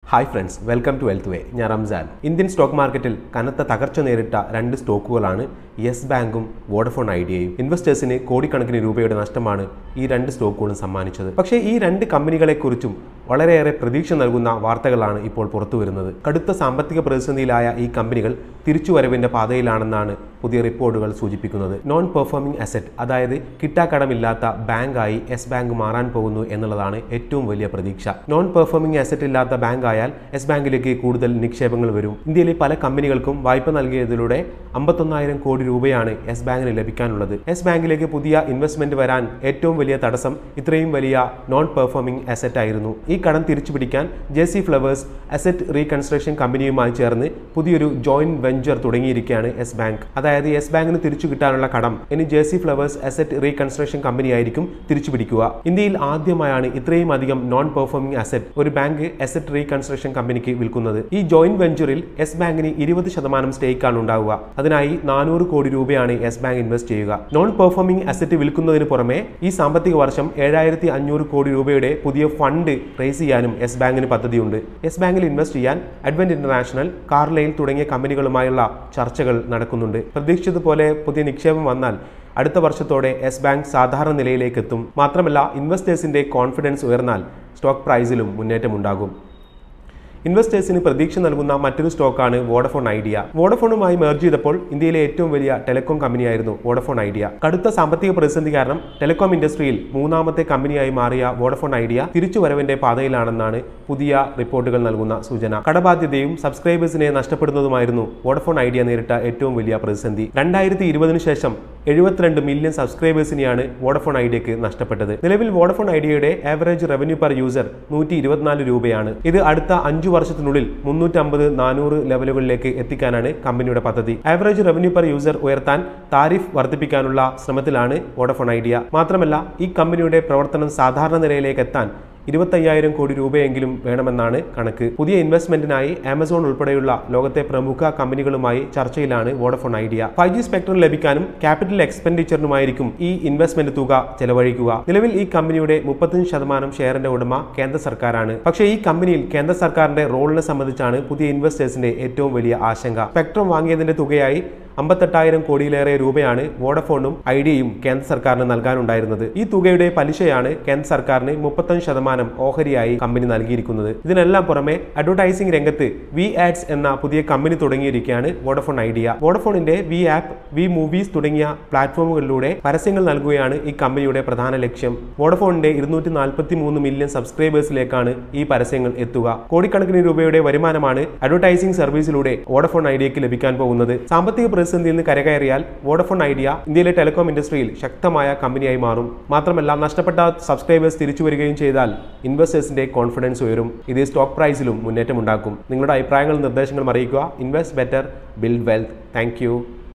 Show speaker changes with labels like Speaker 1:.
Speaker 1: hi friends welcome to Wealth Way ഞാൻ Ramzan Indian stock മാർക്കറ്റിൽ കനത്ത തകർച്ച നേരിട്ട രണ്ട് സ്റ്റോക്കുകളാണ് യെസ് ബാങ്കും വോഡഫോൺ ഐഡിയയും ഇൻവെസ്റ്റേഴ്സിന് കോടിക്കണക്കിന് രൂപയുടെ നഷ്ടമാണ് ഈ രണ്ട് സ്റ്റോക്കുകളും സമ്മാനിച്ചത് പക്ഷേ ഈ രണ്ട് കമ്പനികളെക്കുറിച്ചും വളരെയേറെ പ്രതീക്ഷ നൽകുന്ന വാർത്തകളാണ് ഇപ്പോൾ പുറത്തു വരുന്നത് കടുത്ത സാമ്പത്തിക പ്രതിസന്ധിയിലായ ഈ കമ്പനികൾ തിരിച്ചുവരവിന്റെ പാതയിലാണെന്നാണ് പുതിയ റിപ്പോർട്ടുകൾ സൂചിപ്പിക്കുന്നത് നോൺ പെർഫോമിംഗ് അസറ്റ് അതായത് കിട്ടാക്കടമില്ലാത്ത ബാങ്കായി യെസ് ബാങ്ക് മാറാൻ പോകുന്നു എന്നുള്ളതാണ് ഏറ്റവും വലിയ പ്രതീക്ഷ നോൺ പെർഫോമിംഗ് അസറ്റ് ഇല്ലാത്ത ബാങ്ക് ആയാൽ യെസ് ബാങ്കിലേക്ക് കൂടുതൽ നിക്ഷേപങ്ങൾ വരും ഇന്ത്യയിലെ പല കമ്പനികൾക്കും വായ്പ നൽകിയതിലൂടെ അമ്പത്തൊന്നായിരം കോടി രൂപയാണ് യെസ് ബാങ്കിന് ലഭിക്കാനുള്ളത് യെസ് ബാങ്കിലേക്ക് പുതിയ ഇൻവെസ്റ്റ്മെന്റ് വരാൻ ഏറ്റവും വലിയ തടസ്സം ഇത്രയും വലിയ നോൺ പെർഫോമിംഗ് അസറ്റ് ആയിരുന്നു ഈ കടം തിരിച്ചു പിടിക്കാൻ J C Flowers asset reconstruction കമ്പനിയുമായി ചേർന്ന് പുതിയൊരു ജോയിന്റ് വെഞ്ചർ തുടങ്ങിയിരിക്കുകയാണ് യെസ് ബാങ്ക് അതായത് യെസ് ബാങ്കിന് തിരിച്ചു കിട്ടാനുള്ള കടം ഇനി J C Flowers asset reconstruction കമ്പനിയായിരിക്കും തിരിച്ചു പിടിക്കുക ഇന്ത്യയിൽ ആദ്യമായാണ് ഇത്രയും അധികം നോൺ പെർഫോമിംഗ് അസറ്റ് ഒരു ബാങ്ക് അസറ്റ് റീകൺസ്ട്രക്ഷൻ കമ്പനിക്ക് വിൽക്കുന്നത് ഈ ജോയിന്റ് വെഞ്ചറിൽ യെസ് ബാങ്കിന് ഇരുപത് ശതമാനം സ്റ്റേക്കാണ് ഉണ്ടാവുക അതിനായി നാനൂറ് കോടി രൂപയാണ് യെസ് ബാങ്ക് ഇൻവെസ്റ്റ് ചെയ്യുക നോൺ പെർഫോമിംഗ് അസറ്റ് വിൽക്കുന്നതിന് പുറമെ ഈ സാമ്പത്തിക വർഷം ഏഴായിരത്തി അഞ്ഞൂറ് കോടി രൂപയുടെ പുതിയ ഫണ്ട് റേസ് ചെയ്യാനും യെസ് ബാങ്കിന് പദ്ധതിയുണ്ട് യെസ് ബാങ്കിൽ ഇൻവെസ്റ്റ് ചെയ്യാൻ അഡ്വന്റ് ഇന്റർനാഷണൽ കാർലൈൽ തുടങ്ങിയ കമ്പനികളുമായുള്ള ചർച്ചകൾ നടക്കുന്നുണ്ട് പ്രതീക്ഷിച്ചതുപോലെ പുതിയ നിക്ഷേപം വന്നാൽ അടുത്ത വർഷത്തോടെ യെസ് ബാങ്ക് സാധാരണ നിലയിലേക്ക് എത്തും മാത്രമല്ല ഇൻവെസ്റ്റേഴ്സിന്റെ കോൺഫിഡൻസ് ഉയർന്നാൽ സ്റ്റോക്ക് പ്രൈസിലും മുന്നേറ്റമുണ്ടാകും ഇൻവെസ്റ്റേഴ്സിന് പ്രതീക്ഷ നൽകുന്ന മറ്റൊരു സ്റ്റോക്കാണ് വോഡഫോൺ ഐഡിയ വോഡഫോണുമായി മെർജ് ചെയ്തപ്പോൾ ഇന്ത്യയിലെ ഏറ്റവും വലിയ ടെലികോം കമ്പനിയായിരുന്നു വോഡഫോൺ ഐഡിയ കടുത്ത സാമ്പത്തിക പ്രതിസന്ധി കാരണം ടെലികോം ഇൻഡസ്ട്രിയിൽ മൂന്നാമത്തെ കമ്പനിയായി മാറിയ വോഡഫോൺ ഐഡിയ തിരിച്ചുവരവിന്റെ പാതയിലാണെന്നാണ് പുതിയ റിപ്പോർട്ടുകൾ നൽകുന്ന സൂചന കടബാധ്യതയും സബ്സ്ക്രൈബേഴ്സിനെ നഷ്ടപ്പെടുന്നതുമായിരുന്നു വോഡഫോൺ ഐഡിയ നേരിട്ട ഏറ്റവും വലിയ പ്രതിസന്ധി രണ്ടായിരത്തി ഇരുപതിനു ശേഷം എഴുപത്തിരണ്ട് മില്യൺ സബ്സ്ക്രൈബേഴ്സിനെയാണ് വോഡഫോൺ ഐഡിയക്ക് നഷ്ടപ്പെട്ടത് നിലവിൽ വോഡഫോൺ ഐഡിയയുടെ ആവറേജ് റവന്യൂ പെർ യൂസർ നൂറ്റി ഇരുപത്തിനാല് രൂപയാണ് ഇത് അടുത്ത അഞ്ചു വർഷത്തിനുള്ളിൽ മുന്നൂറ്റമ്പത് നാനൂറ് ലെവലുകളിലേക്ക് എത്തിക്കാനാണ് കമ്പനിയുടെ പദ്ധതി ആവറേജ് റവന്യൂ പെർ യൂസർ ഉയർത്താൻ താരിഫ് വർദ്ധിപ്പിക്കാനുള്ള ശ്രമത്തിലാണ് വോഡഫോൺ ഐഡിയ മാത്രമല്ല ഈ കമ്പനിയുടെ പ്രവർത്തനം സാധാരണ നിലയിലേക്ക് എത്താൻ ഇരുപത്തയ്യായിരം കോടി രൂപയെങ്കിലും വേണമെന്നാണ് കണക്ക് പുതിയ ഇൻവെസ്റ്റ്മെന്റിനായി ആമസോൺ ഉൾപ്പെടെയുള്ള ലോകത്തെ പ്രമുഖ കമ്പനികളുമായി ചർച്ചയിലാണ് Vodafone Idea five G spectrum ലഭിക്കാനും ക്യാപിറ്റൽ എക്സ്പെൻഡിച്ചറിനുമായിരിക്കും ഈ ഇൻവെസ്റ്റ്മെന്റ് തുക ചെലവഴിക്കുക നിലവിൽ ഈ കമ്പനിയുടെ മുപ്പത്തഞ്ച് ശതമാനം ഷെയറിന്റെ ഉടമ കേന്ദ്ര സർക്കാരാണ് പക്ഷേ ഈ കമ്പനിയിൽ കേന്ദ്ര സർക്കാരിന്റെ റോളിനെ സംബന്ധിച്ചാണ് പുതിയ ഇൻവെസ്റ്റേഴ്സിന്റെ ഏറ്റവും വലിയ ആശങ്ക സ്പെക്ട്രം വാങ്ങിയതിന്റെ തുകയായി അമ്പത്തെട്ടായിരം കോടിയിലേറെ രൂപയാണ് വോഡഫോണും ഐഡിയയും കേന്ദ്ര സർക്കാരിന് നൽകാനുണ്ടായിരുന്നത് ഈ തുകയുടെ പലിശയാണ് കേന്ദ്ര സർക്കാരിന് മുപ്പത്തഞ്ച് ശതമാനം ഓഹരിയായി കമ്പനി നൽകിയിരിക്കുന്നത് ഇതിനെല്ലാം പുറമെ അഡ്വർടൈസിംഗ് രംഗത്ത് വി ആഡ്സ് എന്ന പുതിയ കമ്പനി തുടങ്ങിയിരിക്കുകയാണ് വോഡഫോൺ ഐഡിയ വോഡഫോണിന്റെ വി ആപ്പ് വി മൂവീസ് തുടങ്ങിയ പ്ലാറ്റ്ഫോമുകളിലൂടെ പരസ്യങ്ങൾ നൽകുകയാണ് ഈ കമ്പനിയുടെ പ്രധാന ലക്ഷ്യം വോഡഫോണിന്റെ ഇരുന്നൂറ്റി നാൽപ്പത്തി മൂന്ന് മില്യൺ സബ്സ്ക്രൈബേഴ്സിലേക്കാണ് ഈ പരസ്യങ്ങൾ എത്തുക കോടിക്കണക്കിന് രൂപയുടെ വരുമാനമാണ് അഡ്വർടൈസിംഗ് സർവീസിലൂടെ വോഡഫോൺ ഐഡിയക്ക് ലഭിക്കാൻ പോകുന്നത് സാമ്പത്തിക പ്രതിസന്ധിയിൽ നിന്ന് കരകയറിയാൽ വോഡഫോൺ ഐഡിയ ഇന്ത്യയിലെ ടെലികോം ഇൻഡസ്ട്രിയിൽ ശക്തമായ കമ്പനിയായി മാറും മാത്രമല്ല നഷ്ടപ്പെട്ട സബ്സ്ക്രൈബേഴ്സ് തിരിച്ചു വരികയും ചെയ്താൽ ഇൻവെസ്റ്റേഴ്സിന്റെ കോൺഫിഡൻസ് ഉയരും ഇത് സ്റ്റോക്ക് പ്രൈസിലും മുന്നേറ്റമുണ്ടാക്കും നിങ്ങളുടെ അഭിപ്രായങ്ങളും നിർദ്ദേശങ്ങളും അറിയിക്കുക invest better build wealth thank